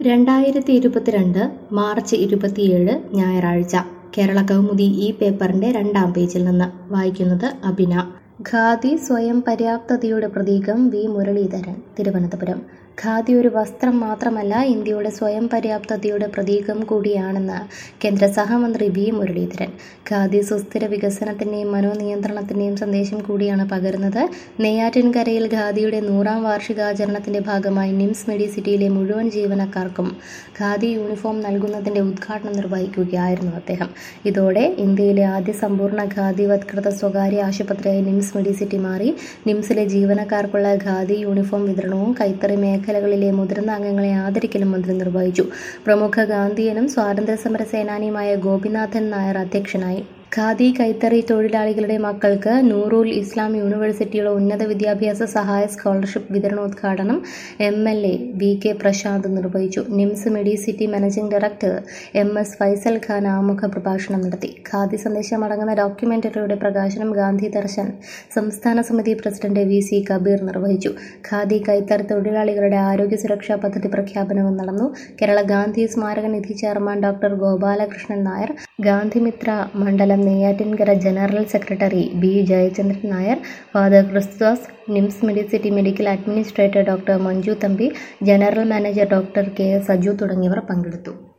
രണ്ടായിരത്തി ഇരുപത്തിരണ്ട് മാർച്ച് ഇരുപത്തിയേഴ് ഞായറാഴ്ച കേരള കൗമുദി ഈ പേപ്പറിന്റെ രണ്ടാം പേജിൽ നിന്ന് വായിക്കുന്നത് അഭിന ഖാദി സ്വയം പര്യാപ്തതയുടെ പ്രതീകം വി മുരളീധരൻ തിരുവനന്തപുരം ഖാദി ഒരു വസ്ത്രം മാത്രമല്ല ഇന്ത്യയുടെ സ്വയം പര്യാപ്തതയുടെ പ്രതീകം കൂടിയാണെന്ന് കേന്ദ്ര സഹമന്ത്രി വി മുരളീധരൻ ഖാദി സുസ്ഥിര വികസനത്തിന്റെയും മനോനിയന്ത്രണത്തിന്റെയും സന്ദേശം കൂടിയാണ് പകരുന്നത് നെയ്യാറ്റിൻകരയിൽ ഖാദിയുടെ നൂറാം വാർഷികാചരണത്തിന്റെ ഭാഗമായി നിംസ് മെഡിസിറ്റിയിലെ മുഴുവൻ ജീവനക്കാർക്കും ഖാദി യൂണിഫോം നൽകുന്നതിന്റെ ഉദ്ഘാടനം നിർവഹിക്കുകയായിരുന്നു അദ്ദേഹം ഇതോടെ ഇന്ത്യയിലെ ആദ്യ സമ്പൂർണ്ണ ഖാദിവത്കൃത സ്വകാര്യ ആശുപത്രിയായി നിംസ് മെഡിസിറ്റി മാറി നിംസിലെ ജീവനക്കാർക്കുള്ള ഖാദി യൂണിഫോം വിതരണവും കൈത്തറി മേഖലകളിലെ മുതിർന്ന അംഗങ്ങളെ ആദരിക്കലും മന്ത്രി നിർവഹിച്ചു പ്രമുഖ ഗാന്ധിയനും സ്വാതന്ത്ര്യസമര സേനാനിയുമായ ഗോപിനാഥൻ നായർ അധ്യക്ഷനായി ഖാദി കൈത്തറി തൊഴിലാളികളുടെ മക്കൾക്ക് നൂറുൽ ഇസ്ലാം യൂണിവേഴ്സിറ്റിയുടെ ഉന്നത വിദ്യാഭ്യാസ സഹായ സ്കോളർഷിപ്പ് വിതരണോദ്ഘാടനം M L A V K Prashanth നിർവഹിച്ചു NIMS Medicity managing director M S Faisal Khan ആമുഖ പ്രഭാഷണം നടത്തി ഖാദി സന്ദേശം അടങ്ങുന്ന ഡോക്യുമെന്ററിയുടെ പ്രകാശനം ഗാന്ധി ദർശൻ സംസ്ഥാന സമിതി പ്രസിഡന്റ് വി സി കബീർ നിർവഹിച്ചു ഖാദി കൈത്തറി തൊഴിലാളികളുടെ ആരോഗ്യ സുരക്ഷാ പദ്ധതി പ്രഖ്യാപനവും നടന്നു കേരള ഗാന്ധി സ്മാരക നിധി ചെയർമാൻ ഡോക്ടർ ഗോപാലകൃഷ്ണൻ നായർ ഗാന്ധിമിത്ര മണ്ഡലം Neyyattinkara general secretary B Jayachandran Nair father Kristhuvas NIMS Medicity medical administrator doctor Manju Thampi general manager doctor K Saju തുടങ്ങിയവർ പങ്കെടുത്തു